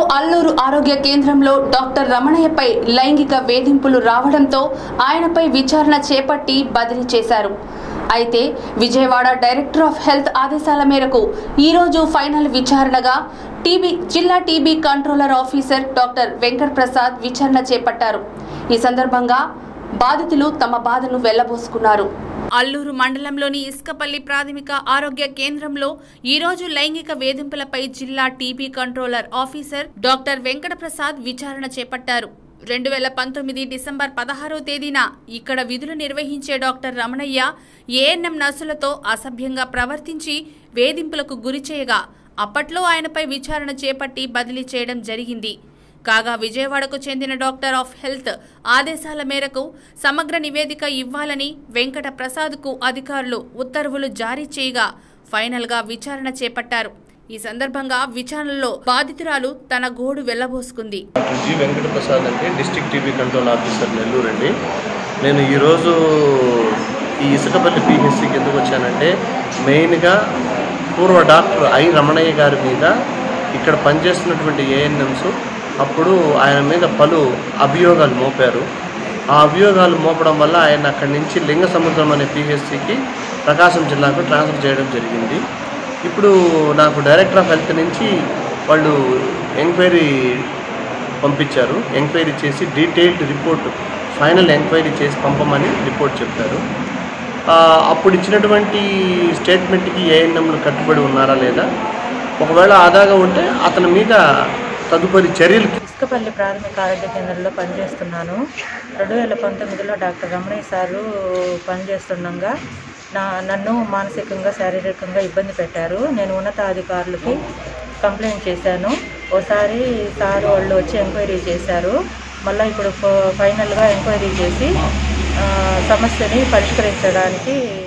అల్లూరు ఆరోగ్య కేంద్రంలో డాక్టర్ రమణయ్యపై లైంగిక వేధింపులు రావడంతో ఆయనపై విచారణ చేపట్టి బదిలీ చేశారు అయితే విజయవాడ డైరెక్టర్ ఆఫ్ హెల్త్ ఆదేశాల మేరకు ఈరోజు ఫైనల్ విచారణగా టీబీ జిల్లా TB controller officer doctor Venkat Prasad విచారణ చేపట్టారు ఈ సందర్భంగా బాధితులు తమ బాధను వెళ్లబోసుకున్నారు అల్లూరు మండలంలోని ఇసుకపల్లి ప్రాథమిక ఆరోగ్య కేంద్రంలో ఈరోజు లైంగిక వేధింపులపై జిల్లా TB controller officer doctor Venkata Prasad విచారణ చేపట్టారు రెండు వేల పంతొమ్మిది డిసెంబర్ పదహారో తేదీన ఇక్కడ విధులు నిర్వహించే డాక్టర్ రమణయ్య ఏఎన్ఎం నర్సులతో అసభ్యంగా ప్రవర్తించి వేధింపులకు గురి చేయగా అప్పట్లో ఆయనపై విచారణ చేపట్టి బదిలీ చేయడం జరిగింది కాగా విజయవాడకు చెందిన డాక్టర్ ఆఫ్ హెల్త్ ఆదేశాల మేరకు సమగ్ర నివేదిక ఇవ్వాలని వెంకట ప్రసాద్కు అధికారులు ఉత్తర్వులు జారీ చేయగా ఫైనల్గా విచారణ చేపట్టారు ఈ సందర్భంగా విచారణలో బాధితురాలు తన గోడు వెళ్లబోసుకుంది డాక్టర్ జి వెంకట ప్రసాద్ అండి district TB control officer Nellore అండి నేను ఈరోజు ఈ ఇసుకపల్లి పిహెచ్సికి ఎందుకు వచ్చానంటే మెయిన్గా పూర్వ డాక్టర్ ఐ రమణయ్య గారి మీద ఇక్కడ పనిచేస్తున్నటువంటి ఏఎన్ఎంస్ అప్పుడు ఆయన మీద పలు అభియోగాలు మోపారు ఆ అభియోగాలు మోపడం వల్ల ఆయన అక్కడి నుంచి లింగ సముద్రం అనే పిహెచ్సికి ప్రకాశం జిల్లాకు ట్రాన్స్ఫర్ చేయడం జరిగింది ఇప్పుడు నాకు డైరెక్టర్ ఆఫ్ హెల్త్ నుంచి వాళ్ళు ఎంక్వైరీ పంపించారు ఎంక్వైరీ చేసి డీటెయిల్డ్ రిపోర్ట్ ఫైనల్ ఎంక్వైరీ చేసి పంపమని రిపోర్ట్ చెప్పారు ఆ, అప్పుడు ఇచ్చినటువంటి స్టేట్మెంట్కి ఏఎన్ఎంలు కట్టుబడి ఉన్నారా లేదా ఒకవేళ ఆదాగా ఉంటే అతని మీద తదుపరి చర్యలు ఇసుకపల్లి ప్రాథమిక ఆరోగ్య కేంద్రంలో పనిచేస్తున్నాను రెండు వేల పంతొమ్మిదిలో డాక్టర్ రమణయ్య సారు పనిచేస్తుండగా నా నన్ను మానసికంగా శారీరకంగా ఇబ్బంది పెట్టారు నేను ఉన్నతాధికారులకి కంప్లైంట్ చేశాను ఓసారి సారు వాళ్ళు వచ్చి ఎంక్వైరీ చేశారు మళ్ళీ ఇప్పుడు ఫ- ఫైనల్గా ఎంక్వైరీ చేసి ఆ, సమస్యని పరిష్కరించడానికి